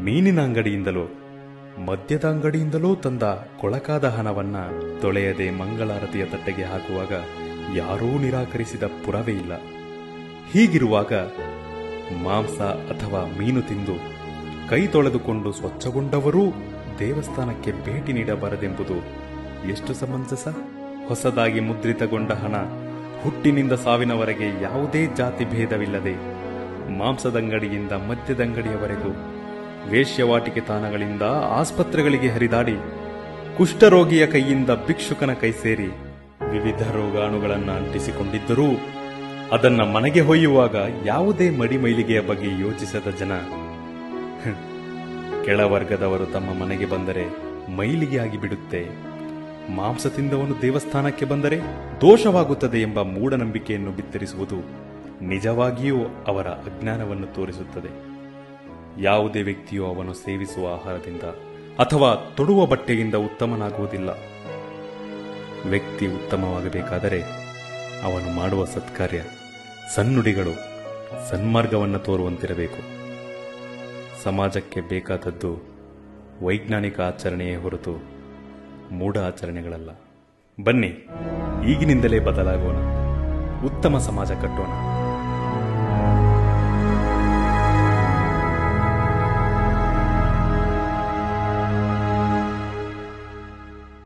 ಮೀನಿನ ಅಂಗಡಿಯಿಂದಲೋ ಮದ್ಯದ ಅಂಗಡಿಯಿಂದಲೋ ತಂದ ಕೊಳಕಾದ ಹಣವನ್ನ ತೊಳೆಯದೆ ಮಂಗಳಾರತಿಯ ತಟ್ಟೆಗೆ ಹಾಕುವಾಗ ಯಾರೂ ನಿರಾಕರಿಸಿದ ಪುರವೇ ಇಲ್ಲ ಹೀಗಿರುವಾಗ ಮಾಂಸ ಅಥವಾ ಮೀನು ತಿಂದು ಕೈ ತೊಳೆದುಕೊಂಡು ಸ್ವಚ್ಛಗೊಂಡವರೂ ದೇವಸ್ಥಾನಕ್ಕೆ ಭೇಟಿ ನೀಡಬಾರದೆಂಬುದು ಎಷ್ಟು ಸಮಂಜಸ ಹೊಸದಾಗಿ ಮುದ್ರಿತಗೊಂಡ ಹಣ ಹುಟ್ಟಿನಿಂದ ಸಾವಿನವರೆಗೆ ಯಾವುದೇ ಜಾತಿ ಭೇದವಿಲ್ಲದೆ ಮಾಂಸದಂಗಡಿಯಿಂದ ಮದ್ಯದಂಗಡಿಯವರೆಗೂ ವೇಶ್ಯವಾಟಿಕೆ ತಾಣಗಳಿಂದ ಆಸ್ಪತ್ರೆಗಳಿಗೆ ಹರಿದಾಡಿ ಕುಷ್ಠರೋಗಿಯ ಕೈಯಿಂದ ಭಿಕ್ಷುಕನ ಕೈ ಸೇರಿ ವಿವಿಧ ರೋಗಾಣುಗಳನ್ನು ಅಂಟಿಸಿಕೊಂಡಿದ್ದರೂ ಅದನ್ನ ಮನೆಗೆ ಹೊಯ್ಯುವಾಗ ಯಾವುದೇ ಮಡಿಮೈಲಿಗೆಯ ಬಗ್ಗೆ ಯೋಚಿಸದ ಜನ ಹ್ಮ್, ಕೆಳವರ್ಗದವರು ತಮ್ಮ ಮನೆಗೆ ಬಂದರೆ ಮೈಲಿಗೆಯಾಗಿ ಬಿಡುತ್ತೆ ಮಾಂಸ ತಿಂದವನು ದೇವಸ್ಥಾನಕ್ಕೆ ಬಂದರೆ ದೋಷವಾಗುತ್ತದೆ ಎಂಬ ಮೂಢನಂಬಿಕೆಯನ್ನು ಬಿತ್ತರಿಸುವುದು ನಿಜವಾಗಿಯೂ ಅವರ ಅಜ್ಞಾನವನ್ನು ತೋರಿಸುತ್ತದೆ ಯಾವುದೇ ವ್ಯಕ್ತಿಯು ಅವನು ಸೇವಿಸುವ ಆಹಾರದಿಂದ ಅಥವಾ ತೊಡುವ ಬಟ್ಟೆಯಿಂದ ಉತ್ತಮನಾಗುವುದಿಲ್ಲ ವ್ಯಕ್ತಿ ಉತ್ತಮವಾಗಬೇಕಾದರೆ ಅವನು ಮಾಡುವ ಸತ್ಕಾರ್ಯ ಸನ್ನುಡಿಗಳು ಸನ್ಮಾರ್ಗವನ್ನು ತೋರುವಂತಿರಬೇಕು ಸಮಾಜಕ್ಕೆ ಬೇಕಾದದ್ದು ವೈಜ್ಞಾನಿಕ ಆಚರಣೆಯೇ ಹೊರತು ಮೂಢ ಆಚರಣೆಗಳಲ್ಲ ಬನ್ನಿ ಈಗಿನಿಂದಲೇ ಬದಲಾಗೋಣ ಉತ್ತಮ ಸಮಾಜ ಕಟ್ಟೋಣ